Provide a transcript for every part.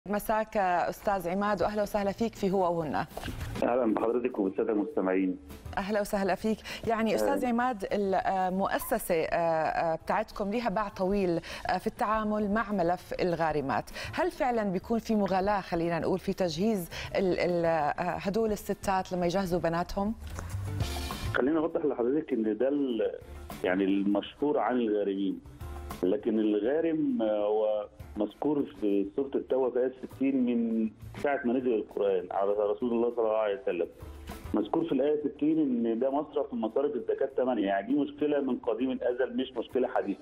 مساك استاذ عماد واهلا وسهلا فيك في هو وهن اهلا بحضرتك وبالساده المستمعين اهلا وسهلا فيك يعني استاذ عماد المؤسسه بتاعتكم لها باع طويل في التعامل مع ملف الغارمات هل فعلا بيكون في مغالاه خلينا نقول في تجهيز هدول الستات لما يجهزوا بناتهم خليني اوضح لحضرتك ان ده يعني المشهور عن الغارمين لكن الغارم هو مذكور في سوره التوبه في ايه 60 من ساعه ما نزل القران على رسول الله صلى الله عليه وسلم مذكور في الايه 60 ان ده مصرف من مصارف الزكاه 8 يعني دي مشكله من قديم الازل مش مشكله حديثه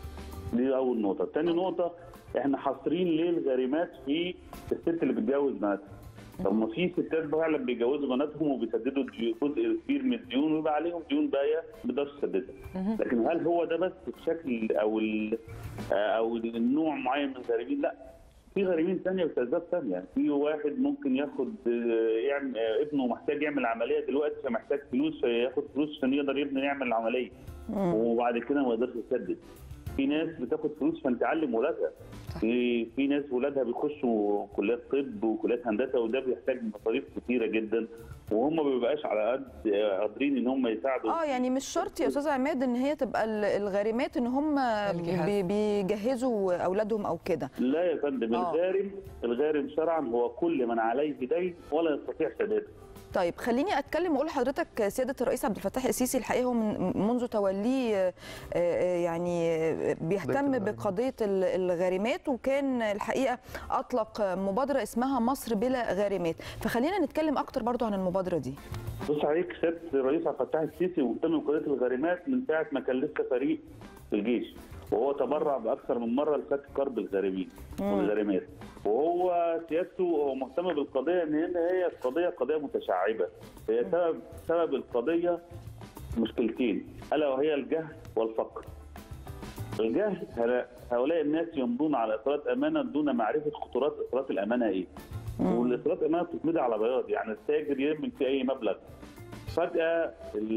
دي اول نقطه ثاني نقطه احنا حاصرين ليه الغارمات في الست اللي بتجوز بناتها طب ما في ستات فعلا بيجوزوا بناتهم وبيسددوا جزء كبير من الديون ويبقى عليهم ديون باقيه ما بيقدرش يسددها لكن هل هو ده بس الشكل او او النوع معين من الغارمين لا في غارمين ثانيه باسباب ثانيه في واحد ممكن ياخد يعمل ابنه محتاج يعمل عمليه دلوقتي فمحتاج فلوس فياخد فلوس عشان يقدر ابنه يعمل العمليه وبعد كده ما يقدرش يسدد في ناس بتاخد فلوس عشان تعلم ولادها في في ناس ولادها بيخشوا كليات طب وكليات هندسه وده بيحتاج مصاريف كثيره جدا وهم ما بيبقاش على قد قادرين ان هم يساعدوا اه يعني مش شرط يا استاذ عماد ان هي تبقى الغارمات ان هم بي بيجهزوا اولادهم او كده لا يا فندم الغارم الغارم شرعا هو كل من عليه دين ولا يستطيع سداده طيب خليني اتكلم واقول لحضرتك سياده الرئيس عبد الفتاح السيسي الحقيقه هو منذ توليه يعني بيهتم بقضيه الغارمات وكان الحقيقه اطلق مبادره اسمها مصر بلا غارمات فخلينا نتكلم اكتر برضو عن المبادره دي بص عليك سياده الرئيس عبد الفتاح السيسي مهتم بقضيه الغارمات من ساعه ما كان لسه فريق في الجيش وهو تبرع باكثر من مره لفك كرب الغارمين والغارمات وهو سيادته هو مهتم بالقضيه ان هي قضيه قضيه متشعبه هي سبب سبب القضيه مشكلتين الا وهي الجهل والفقر الجهل هؤلاء الناس يمضون على اصرارات امانه دون معرفه خطورات اصرارات الامانه ايه والاصرارات الامانه بتتمضي على بياض يعني التاجر يرمي في اي مبلغ فجاه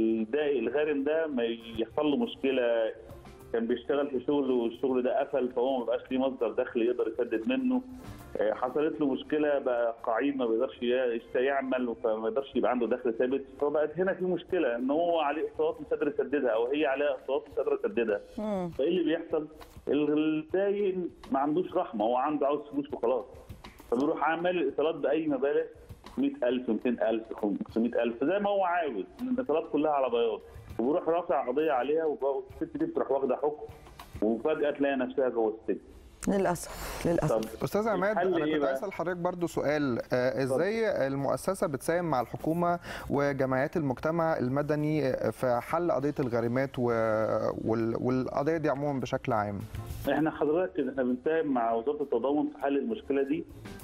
الغارم ده ما يحصل له مشكله كان بيشتغل في شغل والشغل ده قفل فهو ما بقاش ليه مصدر دخل يقدر يسدد منه حصلت له مشكله بقى قعيد ما بيقدرش يعمل فما يقدرش يبقى عنده دخل ثابت فبقت هنا في مشكله ان هو عليه اقساط مش قادر يسددها او هي عليها اقساط مش قادره تسددها فايه اللي بيحصل؟ الداين ما عندوش رحمه هو عنده عاوز فلوس وخلاص فبيروح عامل الايصالات باي مبالغ 100000 200000 500000 زي ما هو عاوز الايصالات كلها على بياض وبيروح رافع قضيه عليها والست دي بتروح واخده حكم وفجاه تلاقي نفسها جوه السجن للاسف للاسف استاذ عماد انا كنت عايز اسال حضرتك برضو سؤال آه ازاي المؤسسه بتساهم مع الحكومه وجمعيات المجتمع المدني في حل قضيه الغارمات والقضيه دي عموما بشكل عام احنا حضرتك احنا بنساهم مع وزاره التضامن في حل المشكله دي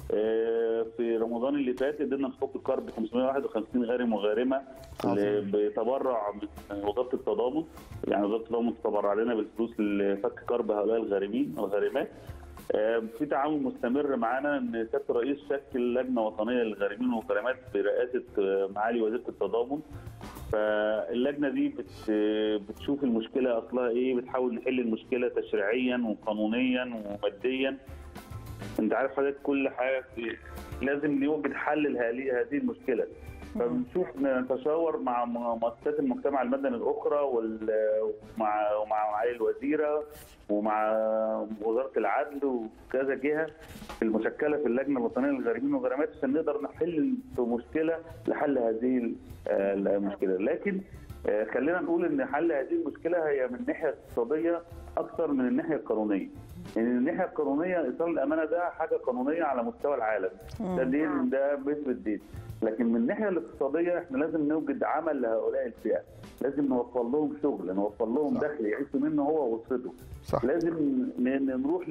في رمضان اللي فات قدرنا نفك كرب 551 غارم وغارمه اللي بتبرع من وزاره التضامن يعني وزاره التضامن تتبرع لنا بالفلوس لفك كرب هؤلاء الغارمين والغارمات في تعاون مستمر معانا ان سياده الرئيس شكل لجنه وطنيه للغارمين والغارمات برئاسه معالي وزيره التضامن فاللجنه دي بت بتشوف المشكله اصلها ايه بتحاول نحل المشكله تشريعيا وقانونيا وماديا انت عارف حضرتك كل حاجه لازم نوجد حل لهذه المشكله فبنشوف نتشاور مع مؤسسات المجتمع المدني الاخرى ومع ومع معالي الوزيره ومع وزاره العدل وكذا جهه المشكله في اللجنه الوطنيه للغارمين والغارمات عشان نقدر نحل مشكله لحل هذه المشكله لكن خلينا نقول ان حل هذه المشكله هي من الناحيه الاقتصاديه اكثر من الناحيه القانونيه يعني الناحيه القانونيه ايصال الامانه ده حاجه قانونيه على مستوى العالم ده دين ده بيثبت دين لكن من الناحيه الاقتصاديه احنا لازم نوجد عمل لهؤلاء الفئه لازم نوفر لهم شغل نوفر لهم دخل يعيشوا منه هو واسرته صح. لازم نروح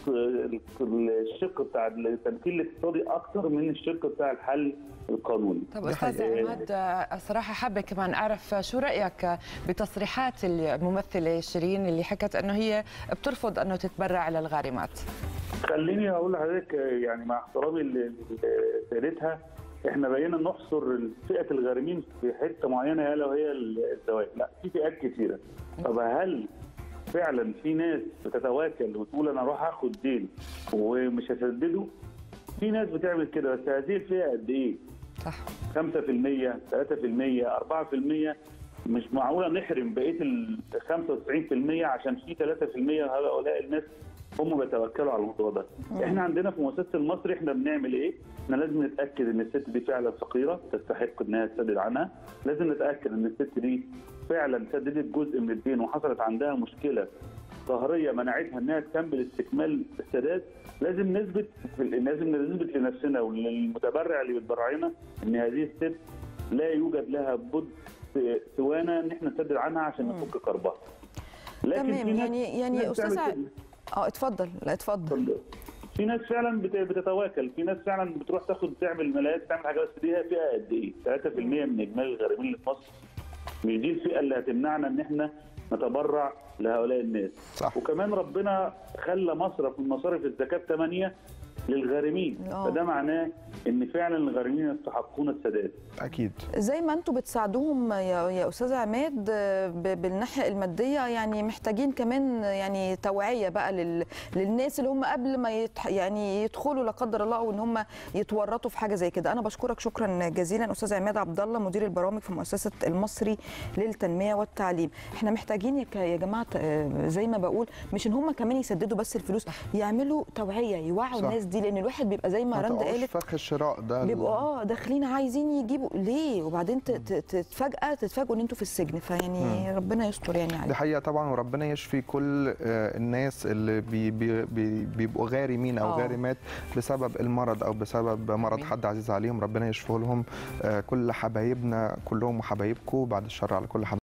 للشق بتاع التمكين الاقتصادي اكثر من الشق بتاع الحل القانوني طب استاذ عماد الصراحه حابه كمان اعرف شو رايك بتصريحات الممثله شيرين اللي حكت انه هي بترفض انه تتبرع للغارمات خليني اقول لحضرتك يعني مع احترامي لسيادتها احنا بقينا نحصر فئه الغارمين في حته معينه الا وهي الزواج لا في فئات كثيره طب هل فعلا في ناس بتتواكل وتقول انا اروح اخد دين ومش هسدده في ناس بتعمل كده بس هذه الفئه قد ايه؟ صح 5% 3% 4% مش معقوله نحرم بقيه ال 95% عشان في 3% هؤلاء الناس هم بيتوكلوا على الموضوع ده. احنا عندنا في مؤسسه المصري احنا بنعمل ايه؟ احنا لازم نتاكد ان الست دي فعلا فقيره تستحق انها تسدد عنها، لازم نتاكد ان الست دي فعلا سددت جزء من الدين وحصلت عندها مشكله ظاهريه منعتها انها تكمل استكمال السداد لازم نثبت لازم نثبت لنفسنا وللمتبرع اللي بيتبرعنا ان هذه الست لا يوجد لها بد سوانا ان احنا نسدد عنها عشان نفك كربها تمام في ناس- يعني في يعني ناس استاذ بتعمل ع- كده. اه اتفضل لا اتفضل في ناس فعلا بت- بتتواكل في ناس فعلا بتروح تاخد تعمل ملايات تعمل حاجات بس دي فئه قد ايه 3% من اجمالي الغارمين اللي في مصر مش دي الفئه اللي هتمنعنا ان احنا نتبرع لهؤلاء الناس صح. وكمان ربنا خلى مصرف من مصارف الزكاه 8 للغارمين آه. فده معناه ان فعلا الغارمين يستحقون السداد اكيد زي ما انتم بتساعدوهم يا يا استاذ عماد آه، ب- بالناحيه الماديه يعني محتاجين كمان يعني توعيه بقى لل... للناس اللي هم قبل ما يتح... يعني يدخلوا لا قدر الله وان هم يتورطوا في حاجه زي كده انا بشكرك شكرا جزيلا استاذ عماد عبد الله مدير البرامج في مؤسسه المصري للتنميه والتعليم احنا محتاجين يا ك- يا جماعه آه، زي ما بقول مش ان هم كمان يسددوا بس الفلوس يعملوا توعيه يوعوا صح. الناس دي لان الواحد بيبقى زي ما ما رند تقعوش قالت فخ الشراء ده بيبقوا اه داخلين عايزين يجيبوا ليه وبعدين ت- ت- تتفاجئ تتفاجئوا ان انتوا في السجن فيعني ربنا يستر يعني دي عليكم حقيقة طبعا وربنا يشفي كل آه، الناس اللي بي بي بي بيبقوا غارمين او آه. غارمات بسبب المرض او بسبب مرض آمين. حد عزيز عليهم ربنا يشفيه لهم آه، كل حبايبنا كلهم وحبايبكم بعد الشر على كل حبايب